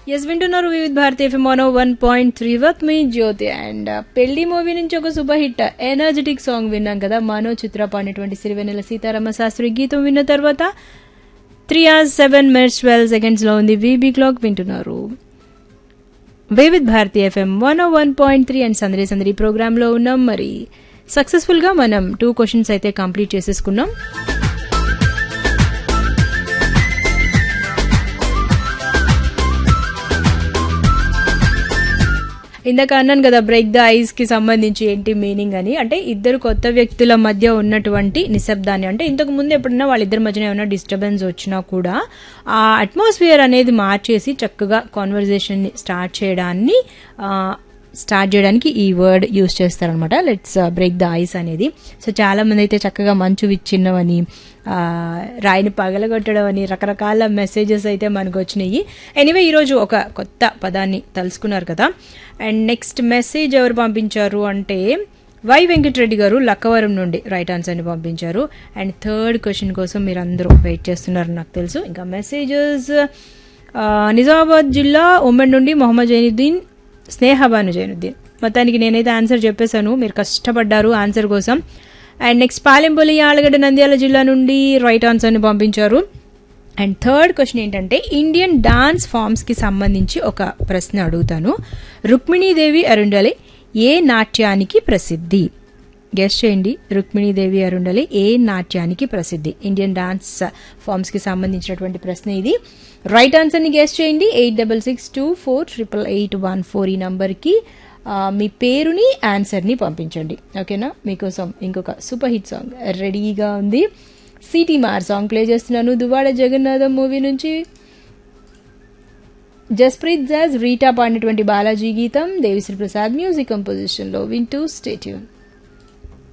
yes వింటున్నారు Vividh Bharati FM one one point three with me Jyothi and పెళ్లి movie నుంచి ఒక సూపర్ హిట్ ఎనర్జెటిక్ సాంగ్ విన్నాం కదా మనో చిత్ర పాడినటువంటి సిరివెన్నెల సీతారామ శాస్త్రి గీతం విన్న తర్వాత three hours seven minutes twelve seconds లో ఉంది వీబీ క్లాక్ వింటున్నారు Vividh Bharati FM one O one point three and Sandari Sandari program లో ఉన్నాం మరి సక్సెస్ఫుల్ గా మనం టూ క్వశ్చన్స్ అయితే కంప్లీట్ చేసేసుకున్నాం ఇందాక అన్నాను కదా బ్రేక్ ద ఐస్ కి సంబంధించి ఏంటి మీనింగ్ అని అంటే ఇద్దరు కొత్త వ్యక్తుల మధ్య ఉన్నటువంటి నిశ్శబ్దాన్ని అంటే ఇంతకు ముందు ఎప్పుడన్నా వాళ్ళిద్దరి మధ్యన ఏమైనా డిస్టర్బెన్స్ వచ్చినా కూడా ఆ అట్మాస్ఫియర్ అనేది మార్చేసి చక్కగా కాన్వర్జేషన్ ని స్టార్ట్ చేయడాన్ని ఆ, స్టార్ట్ చేయడానికి ఈ వర్డ్ యూస్ చేస్తారనమాట లెట్స్ బ్రేక్ ద ఐస్ అనేది సో చాలా మంది అయితే చక్కగా మంచు విచ్ఛిన్నమని ఆ, రాయిని పగలగొట్టడం అని రకరకాల మెసేజెస్ అయితే మనకు వచ్చినాయి ఎనీవే ఈరోజు ఒక కొత్త పదాన్ని తెలుసుకున్నారు కదా అండ్ నెక్స్ట్ మెసేజ్ ఎవరు పంపించారు అంటే వై వెంకటరెడ్డి గారు లక్కవరం నుండి రైట్ ఆన్సర్ని పంపించారు అండ్ థర్డ్ క్వశ్చన్ కోసం మీరు అందరూ వెయిట్ చేస్తున్నారు నాకు తెలుసు ఇంకా మెసేజెస్ నిజామాబాద్ జిల్లా ఉమ్మడి నుండి మొహమ్మద్ జైనుద్దీన్ స్నేహబాను జైనుద్దీన్ మొత్తానికి నేనైతే ఆన్సర్ చెప్పేశాను మీరు కష్టపడ్డారు ఆన్సర్ కోసం అండ్ నెక్స్ట్ పాలెంపల్లి ఆలగడ్డ నంద్యాల జిల్లా నుండి రైట్ ఆన్సర్ని పంపించారు అండ్ థర్డ్ క్వశ్చన్ ఏంటంటే ఇండియన్ డాన్స్ ఫామ్స్కి సంబంధించి ఒక ప్రశ్న అడుగుతాను రుక్మిణీదేవి అరుండలి ఏ నాట్యానికి ప్రసిద్ధి గెస్ట్ చేయండి రుక్మిణీదేవి అరుండలి ఏ నాట్యానికి ప్రసిద్ధి ఇండియన్ డాన్స్ ఫామ్స్ కి సంబంధించినటువంటి ప్రశ్న ఇది రైట్ ఆన్సర్ ని గెస్ట్ చేయండి eight double six two four triple eight one four ఈ నంబర్కి మీ పేరుని ఆన్సర్ని పంపించండి ఓకేనా మీకోసం ఇంకొక సూపర్ హిట్ సాంగ్ రెడీగా ఉంది సిటీ మార్ సాంగ్ ప్లే చేస్తున్నాను దువాడ జగన్నాథం మూవీ నుంచి జస్ప్రీత్ జాజ్ రీటా పాడినటువంటి బాలాజీ గీతం దేవిశ్రీ ప్రసాద్ మ్యూజిక్ కంపోజిషన్లో వింటూ స్టేట్యూన్